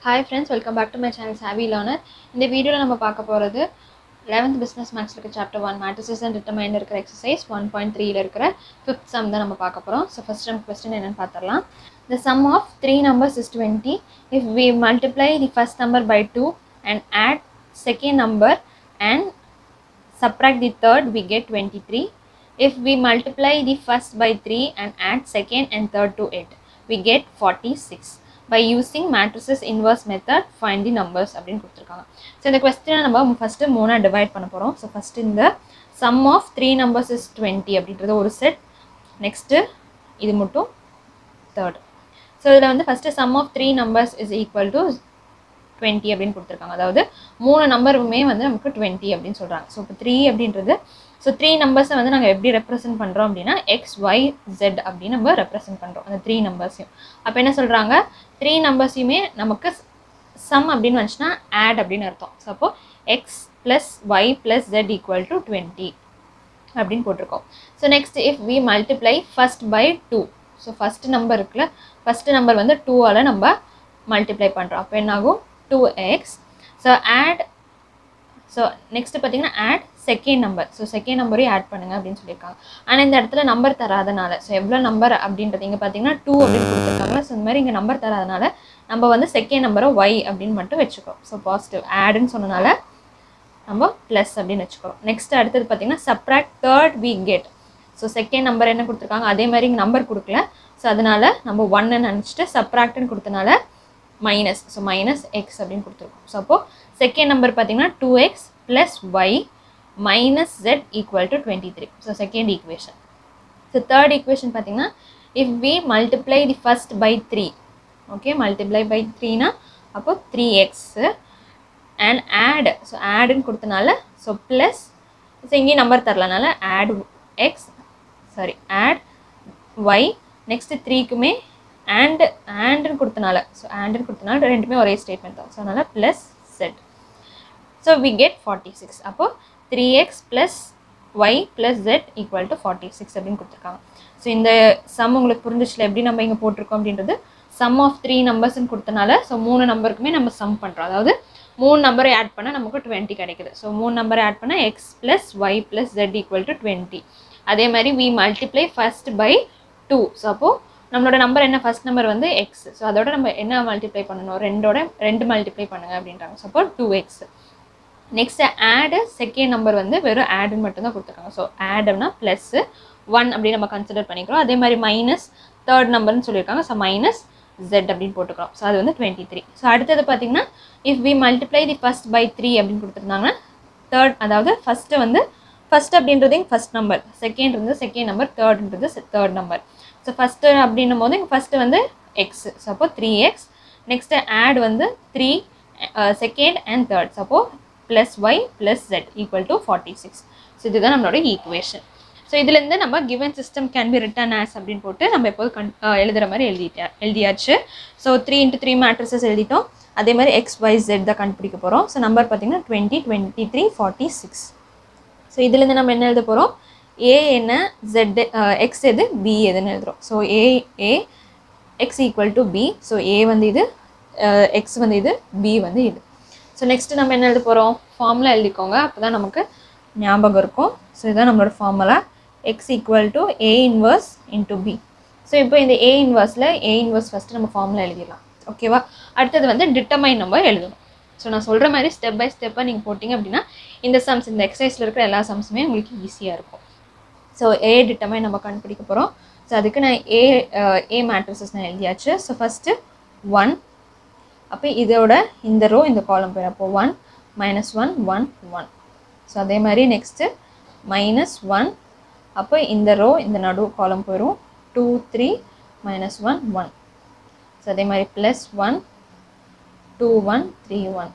hi friends welcome back to my channel Savi learner இந்த வீடியோவில் நம்ம பார்க்க போகிறது லெவன்த் பிஸ்னஸ் மேக்ஸில் இருக்க chapter one matrices and determinant இருக்கிற எக்ஸசைஸ் ஒன் பாயிண்ட் த்ரீல இருக்கிற ஃபிஃப்த் சம் தான் நம்ம பார்க்க போகிறோம் ஸோ ஃபஸ்ட் நம்ம கொஸ்டின் என்னென்னு பார்த்துடலாம் the sum of three numbers is twenty if we multiply the first number by two and add second number and subtract the third we get 23 if we multiply the first by 3 and add second and third to it we get 46 by using matrices inverse method find the numbers அப்படின்னு கொடுத்துருக்காங்க so இந்த கொஸ்டினை நம்ம first மூணாக divide பண்ண போகிறோம் so first இந்த sum of three numbers is twenty அப்படின்றது ஒரு செட் நெக்ஸ்ட்டு இது மட்டும் தேர்ட் ஸோ இதில் வந்து first sum of three numbers is equal to twenty அப்படின்னு கொடுத்துருக்காங்க அதாவது மூணு நம்பருமே வந்து நமக்கு டுவெண்ட்டி அப்படின்னு சொல்கிறாங்க ஸோ இப்போ த்ரீ அப்படின்றது ஸோ த்ரீ நம்பர்ஸை வந்து நாங்கள் எப்படி ரெப்ரசென்ட் பண்ணுறோம் அப்படின்னா எக்ஸ் ஒய் ஜெட் அப்படின்னு நம்ம ரெப்ரசென்ட் பண்ணுறோம் அந்த த்ரீ நம்பர்ஸையும் அப்போ என்ன சொல்கிறாங்க த்ரீ நம்பர்ஸையுமே நமக்கு சம் அப்படின்னு வந்துச்சுன்னா ஆட் அப்படின்னு அர்த்தம் ஸோ அப்போ x plus y plus z equal to twenty அப்படின்னு போட்டிருக்கோம் so next if we multiply first by two so first number இருக்குல்ல ஃபஸ்ட்டு நம்பர் வந்து டூவால் நம்ம மல்டிப்ளை பண்ணுறோம் அப்போ என்னாகும் two x so add so next பார்த்தீங்கன்னா add second number so second நம்பரையும் ஆட் பண்ணுங்க அப்படின்னு சொல்லியிருக்காங்க ஆனால் இந்த இடத்துல நம்பர் தராதனால ஸோ எவ்வளோ நம்பர் அப்படின்றது இங்கே பார்த்தீங்கன்னா டூ அப்படின்னு கொடுத்துருக்காங்க ஸோ இந்த மாதிரி இங்கே நம்பர் தராதனால நம்ம வந்து செகண்ட் நம்பரை ஒய் அப்படின்னு மட்டும் வச்சுக்கிறோம் ஸோ பாசிட்டிவ் ஆடுன்னு சொன்னனால நம்ம ப்ளஸ் அப்படின்னு வச்சுக்கிறோம் நெக்ஸ்ட் அடுத்தது பார்த்தீங்கன்னா subtract third we get so second number என்ன கொடுத்துருக்காங்க அதே மாதிரி இங்கே நம்பர் கொடுக்கல ஸோ அதனால நம்ம ஒன்னு நினச்சிட்டு சப்ராக்ட்னு கொடுத்தனால மைனஸ் ஸோ மைனஸ் எக்ஸ் அப்படின்னு கொடுத்துருக்கோம் ஸோ அப்போது செகண்ட் நம்பர் பார்த்தீங்கன்னா two x plus y minus z equal to twenty three so second equation so third equation பார்த்தீங்கன்னா if we multiply the first by three okay multiply by த்ரீனா அப்போ three x and add so ஆடுன்னு கொடுத்தனால so plus so இங்கேயும் number தரலனால add x sorry add y next த்ரீக்குமே and ஆண்டுன்னு கொடுத்தனால ஸோ ஆண்டுன்னு கொடுத்தனால ரெண்டுமே ஒரே ஸ்டேட்மெண்ட் தான் ஸோ அதனால் plus z so we get forty six அப்போது three x plus y plus z equal to forty six அப்படின்னு கொடுத்துருக்காங்க ஸோ இந்த சம் உங்களுக்கு புரிஞ்சிச்சுல எப்படி நம்ம இங்கே போட்டிருக்கோம் அப்படின்றது சம் ஆஃப் த்ரீ நம்பர்ஸ்னு கொடுத்தனால ஸோ மூணு நம்பருக்குமே நம்ம சம் பண்ணுறோம் அதாவது மூணு நம்பரை ஆட் பண்ணால் நமக்கு டுவெண்ட்டி கிடைக்குது ஸோ மூணு நம்பரை ஆட் பண்ணால் x plus y plus z equal to twenty அதே மாதிரி we multiply first by two so அப்போது நம்மளோட நம்பர் என்ன ஃபஸ்ட் நம்பர் வந்து எக்ஸ் ஸோ அதோட நம்ம என்ன மல்டிப்ளை பண்ணணும் ரெண்டோட ரெண்டு மல்டிப்ளை பண்ணுங்க அப்படின்றாங்க so two x next add second number வந்து வெறும் ஆடுன்னு மட்டும்தான் கொடுத்துருக்காங்க ஸோ ஆடுனா ப்ளஸ்ஸு ஒன் அப்படின்னு நம்ம கன்சிடர் பண்ணிக்கிறோம் அதே மாதிரி மைனஸ் தேர்ட் நம்பர்னு சொல்லியிருக்காங்க ஸோ மைனஸ் ஜெட் அப்படின்னு போட்டுக்கிறோம் ஸோ அது வந்து டுவெண்ட்டி த்ரீ ஸோ அடுத்தது பார்த்தீங்கன்னா if we multiply the first by three அப்படின்னு கொடுத்துருந்தாங்கன்னா தேர்ட் அதாவது ஃபஸ்ட்டு வந்து ஃபஸ்ட் அப்படின்றது ஃபஸ்ட் நம்பர் செகண்ட் வந்து செகண்ட் நம்பர் தேர்ட்ன்றது தேர்ட் நம்பர் ஸோ ஃபஸ்ட்டு அப்படின்னும் போது இங்கே ஃபஸ்ட்டு வந்து எக்ஸ் ஸோ அப்போ த்ரீ எக்ஸ் நெக்ஸ்ட்டு ஆட் வந்து three second and third so அப்போ plus y plus z equal to forty six so இதுதான் நம்மளோட ஈக்குவேஷன் ஸோ இதுலேருந்து நம்ம given system can be written as அப்படின்னு போட்டு நம்ம எப்போது கண் எழுதுகிற மாதிரி எழுதிட்டா எழுதியாச்சு so three into three matrices எழுதிட்டோம் அதே மாதிரி எக்ஸ் ஒய் ஜெட் தான் கண்டுபிடிக்க போகிறோம் ஸோ நம்பர் பார்த்தீங்கன்னா twenty twenty three forty six so இதுலேருந்து நம்ம என்ன எழுத போகிறோம் ஏ என்ன ஜெட் எக்ஸ் எது பி எதுன்னு எழுதுகிறோம் so a a x equal to b so a வந்து இது எக்ஸ் வந்து இது பி வந்து இது ஸோ நெக்ஸ்ட்டு நம்ம என்ன எழுத போகிறோம் ஃபார்முலா எழுதிக்கோங்க அப்போ தான் நமக்கு ஞாபகம் இருக்கும் ஸோ இதுதான் நம்மளோட formula x equal to a inverse into b so இப்போ இந்த ஏ இன்வர்ஸில் ஏ இன்வர்ஸ் ஃபஸ்ட்டு நம்ம ஃபார்முலா எழுதிடலாம் ஓகேவா அடுத்தது வந்து டிட்டமைன் நம்ம எழுதணும் ஸோ நான் சொல்கிற மாதிரி ஸ்டெப் பை ஸ்டெப்பாக நீங்கள் போட்டிங்க அப்படின்னா இந்த சம்ஸ் இந்த எக்ஸசைஸில் இருக்கிற எல்லா சம்ஸுமே உங்களுக்கு ஈஸியாக இருக்கும் ஸோ ஏ டிட்டமைன் நம்ம கண்டுபிடிக்க போகிறோம் ஸோ அதுக்கு நான் ஏ ஏ மேட்ரிசஸ் நான் எழுதியாச்சு ஸோ ஃபஸ்ட்டு ஒன் அப்போ இதோட இந்த ரோ இந்த காலம் போயிடும் அப்போ one minus one one one so அதே மாதிரி நெக்ஸ்ட்டு மைனஸ் ஒன் அப்போ இந்த ரோ இந்த நடு காலம் போயிடும் two three minus one one so அதே மாதிரி plus one two one three one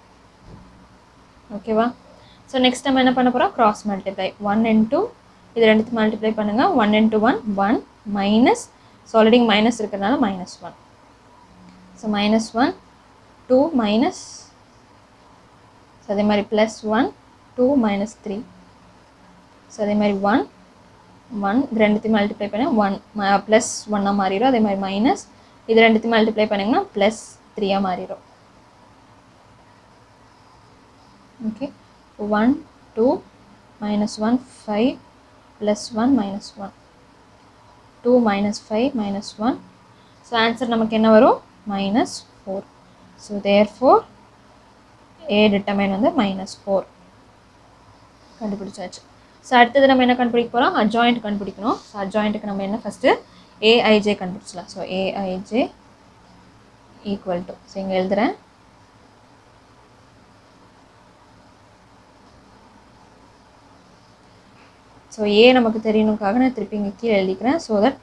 ஓகேவா ஸோ நெக்ஸ்ட் நம்ம என்ன பண்ண போகிறோம் cross multiply one and two இது ரெண்டுத்து மல்டிப்ளை பண்ணுங்கள் one into one one minus so already minus இருக்கிறதுனால minus one so minus one two minus so அதே மாதிரி plus one two minus three so அதே மாதிரி ஒன் ஒன் இது ரெண்டுத்தையும் மல்டிப்ளை பண்ண ஒன் ப்ளஸ் ஒன்னாக மாறிடும் அதே மாதிரி மைனஸ் இது ரெண்டுத்தையும் மல்டிப்ளை பண்ணிங்கன்னா ப்ளஸ் த்ரீயாக மாறிடும் okay one two minus one five plus one minus one two minus five minus one so answer நமக்கு என்ன வரும் minus four so therefore a determinant வந்து மைனஸ் ஃபோர் கண்டுபிடிச்சாச்சு ஸோ அடுத்தது நம்ம என்ன கண்டுபிடிக்க போகிறோம் அஜாயிண்ட் கண்டுபிடிக்கணும் ஸோ அஜாயிண்ட்டுக்கு நம்ம என்ன ஃபஸ்ட்டு ஏஐஜே கண்டுபிடிச்சலாம் so a i j equal to so இங்கே எழுதுகிறேன் ஸோ ஏ நமக்கு தெரியணுக்காக நான் திருப்பி இங்கே கீழே எழுதிக்கிறேன் ஸோ தட்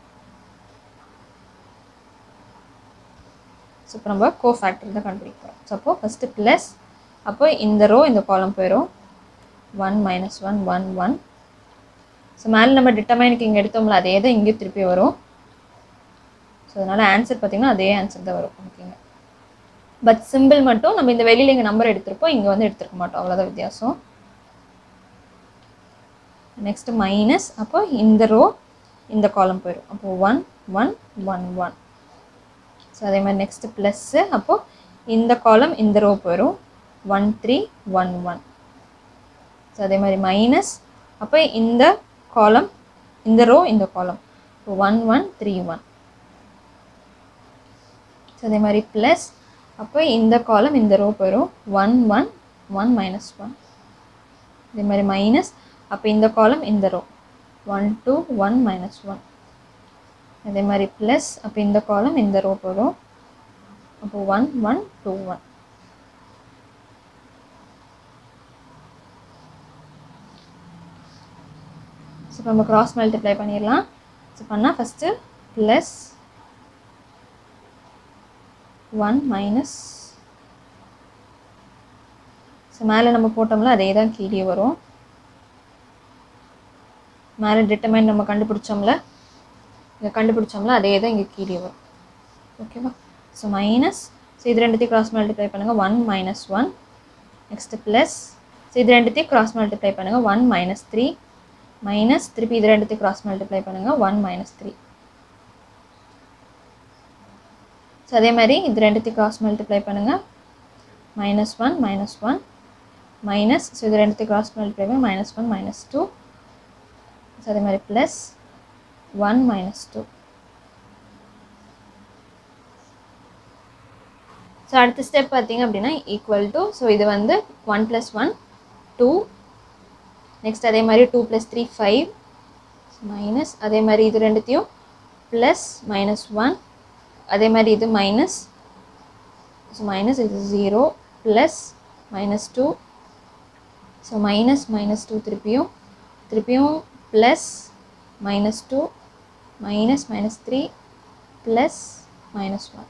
ஸோ இப்போ நம்ம கோ ஃபேக்டர் தான் கண்டுபிடிக்கிறோம் ஸோ அப்போ ஃபஸ்ட்டு ப்ளஸ் அப்போ இந்த ரோ இந்த காலம் போயிடும் one minus one one one so மேலே நம்ம டிட்டமைனுக்கு இங்கே எடுத்தோம்ல அதே தான் இங்கேயும் திருப்பி வரும் ஸோ அதனால் ஆன்சர் பார்த்திங்கன்னா அதே ஆன்சர் தான் வரும் ஓகேங்க பட் சிம்பிள் மட்டும் நம்ம இந்த வெளியில் இங்கே நம்பர் எடுத்திருப்போம் இங்கே வந்து எடுத்துருக்க மாட்டோம் அவ்வளோதான் வித்தியாசம் நெக்ஸ்ட்டு மைனஸ் அப்போ இந்த ரோ இந்த காலம் போயிடும் அப்போது one one one one so அதே மாதிரி நெக்ஸ்ட்டு ப்ளஸ்ஸு அப்போது இந்த காலம் இந்த ரோ போயிடும் one three one one so அதே மாதிரி மைனஸ் அப்போ இந்த காலம் இந்த ரோ இந்த காலம் இப்போ one one three one so அதே மாதிரி ப்ளஸ் அப்போ இந்த காலம் இந்த ரோ போயிடும் one one one minus one அதே மாதிரி மைனஸ் அப்போ இந்த காலம் இந்த row one two one minus one அதே மாதிரி ப்ளஸ் அப்போ இந்த காலம் இந்த ரோ போடும் அப்போ one one two one so இப்போ நம்ம கிராஸ் மல்டிப்ளை பண்ணிடலாம் ஸோ பண்ணால் first plus one minus so மேலே நம்ம போட்டோம்ல அதே தான் கீழே வரும் மேலே டிட்டமைன் நம்ம கண்டுபிடிச்சோம்ல இங்கே கண்டுபிடிச்சோம்ல அதே தான் இங்கே கீழே வரும் ஓகேவா ஸோ மைனஸ் ஸோ இது ரெண்டுத்தையும் கிராஸ் மல்டிப்ளை பண்ணுங்கள் one minus one next plus so இது ரெண்டுத்தையும் கிராஸ் மல்டிப்ளை பண்ணுங்கள் ஒன் மைனஸ் த்ரீ மைனஸ் திருப்பி இது ரெண்டுத்தையும் கிராஸ் மல்டிப்ளை பண்ணுங்கள் ஒன் மைனஸ் த்ரீ ஸோ அதே மாதிரி இது ரெண்டுத்தையும் கிராஸ் மல்டிப்ளை பண்ணுங்கள் minus one minus one minus so இது ரெண்டுத்தையும் கிராஸ் மல்டிப்ளை பண்ணி minus one minus two so அதே மாதிரி plus one minus two so அடுத்த ஸ்டெப் பார்த்தீங்க அப்படின்னா ஈக்குவல் டு ஸோ இது வந்து one plus one two next அதே மாதிரி two plus three five minus அதே மாதிரி இது ரெண்டுத்தையும் ப்ளஸ் மைனஸ் ஒன் அதே மாதிரி இது மைனஸ் ஸோ மைனஸ் இது zero plus minus two so minus minus two திருப்பியும் திருப்பியும் plus minus two minus minus three plus minus one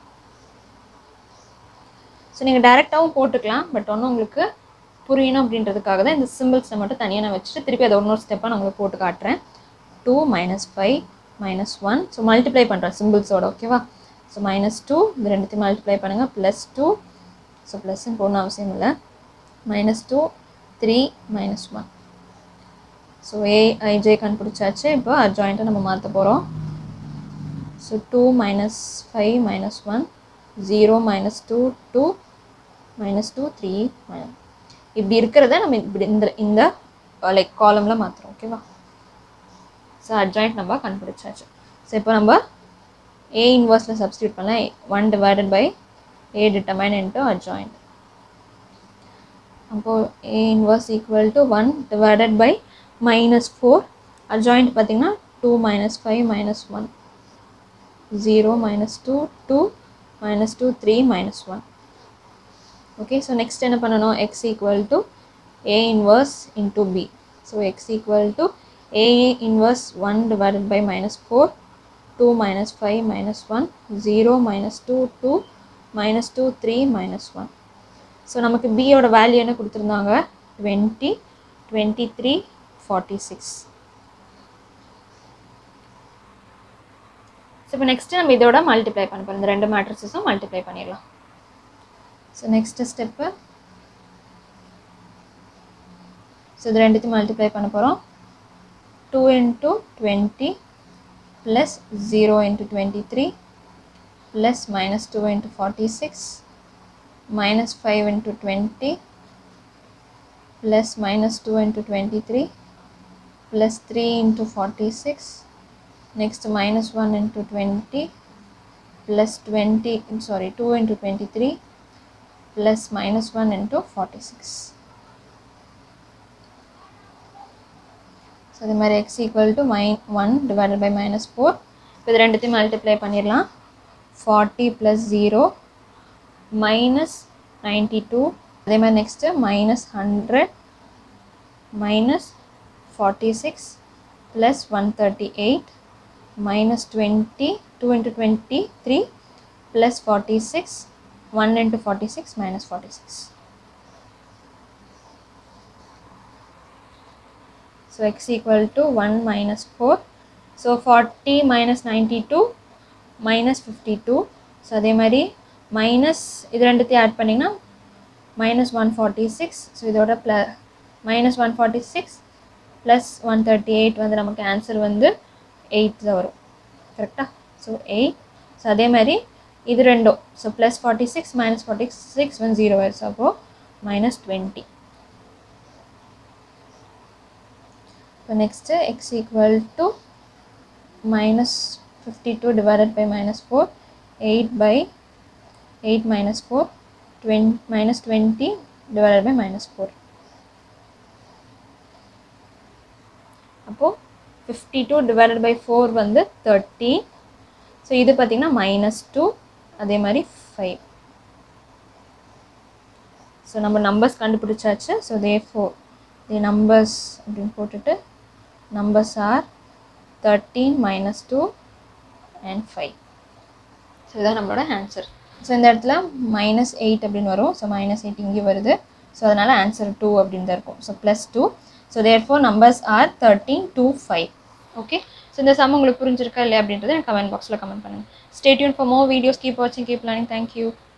so நீங்கள் டேரெக்டாகவும் போட்டுக்கலாம் பட் ஒன்றும் உங்களுக்கு புரியணும் அப்படின்றதுக்காக தான் இந்த சிம்பிள்ஸை மட்டும் தனியாக நான் வச்சுட்டு திருப்பி அதை இன்னொரு ஸ்டெப்பாக நான் உங்களுக்கு போட்டு காட்டுறேன் two minus five minus one so multiply பண்ணுறேன் சிம்பிள்ஸோட ஓகேவா ஸோ மைனஸ் டூ இது ரெண்டுத்தையும் மல்டிப்ளை பண்ணுங்கள் ப்ளஸ் டூ ஸோ ப்ளஸ்ன்னு போடணும் அவசியம் இல்லை minus two three minus one so a i j கண்டுபிடிச்சாச்சு இப்போ அட்ஜாயிண்ட்டை நம்ம மாற்ற போகிறோம் so two minus five minus one zero minus two two minus two three minus இப்படி இருக்கிறத நம்ம இப்படி இந்த இந்த லைக் காலமில் மாற்றுறோம் ஓகேவா ஸோ அட்ஜாயிண்ட் நம்ம கண்டுபிடிச்சாச்சு ஸோ இப்போ நம்ம ஏ இன்வர்ஸில் சப்ஸ்டியூட் பண்ணலாம் one divided by a determinant into adjoint அப்போது a inverse equal to one divided by minus four adjoint பார்த்திங்கன்னா two minus five minus one zero minus two two minus two three minus one okay so next என்ன பண்ணணும் x equal to a inverse into b so x equal to a inverse one divided by minus four two minus five minus one zero minus two two minus two three minus one so நமக்கு பியோட value என்ன கொடுத்துருந்தாங்க twenty twenty three forty six so இப்போ next நம்ம இதோட multiply பண்ண போகிறோம் இந்த ரெண்டு மேட்ரிசஸும் மல்டிப்ளை பண்ணிடலாம் ஸோ நெக்ஸ்ட்டு ஸ்டெப்பு ஸோ இது ரெண்டுத்தையும் மல்டிப்ளை பண்ண போகிறோம் two into twenty plus zero into twenty three plus minus two into forty six minus five into twenty plus minus 2 into 23 plus 3 into 46 next minus 1 into 20 plus 20 sorry 2 into 23 plus minus 1 into 46 so அதே மாதிரி x equal to மை one divided by minus four இப்போ இது ரெண்டுத்தையும் மல்டிப்ளை பண்ணிடலாம் forty plus zero minus ninety two அதே மாதிரி next minus hundred minus forty six plus one thirty eight minus twenty two into twenty three plus forty six one into forty six minus forty six so x equal to 1 minus 4 so 40 minus 92 minus 52 so அதே மாதிரி minus இது ரெண்டுத்தையும் add பண்ணிங்கன்னா minus 146 so இதோட ப்ள minus 146 plus 138 வந்து நமக்கு answer வந்து 8 தான் வரும் கரெக்டாக ஸோ எயிட் ஸோ அதே மாதிரி இது ரெண்டும் so plus forty six minus forty six வந்து ஜீரோ ஆயிடுச்சு அப்போது மைனஸ் டுவெண்ட்டி இப்போ next x equal to minus fifty two divided by minus four eight by eight minus four twenty minus twenty divided by minus four அப்போது fifty two divided by four வந்து thirty so இது பார்த்திங்கன்னா minus two அதே மாதிரி five so நம்ம numbers கண்டுபிடிச்சாச்சு so therefore the numbers அப்படின்னு போட்டுட்டு numbers are thirteen minus two and five so இதுதான் நம்மளோட ஆன்சர் ஸோ இந்த இடத்துல மைனஸ் எயிட் அப்படின்னு வரும் ஸோ மைனஸ் எயிட் இங்கே வருது ஸோ அதனால் ஆன்சர் டூ அப்படின்னு தான் இருக்கும் so plus two so therefore numbers are thirteen two five okay so இந்த சம் உங்களுக்கு புரிஞ்சிருக்கா இல்லையா அப்படின்றத எனக்கு கமெண்ட் பாக்ஸில் கமெண்ட் பண்ணுங்கள் stay tuned for more videos keep வாட்சிங் கீப் லேர்னிங் தேங்க்யூ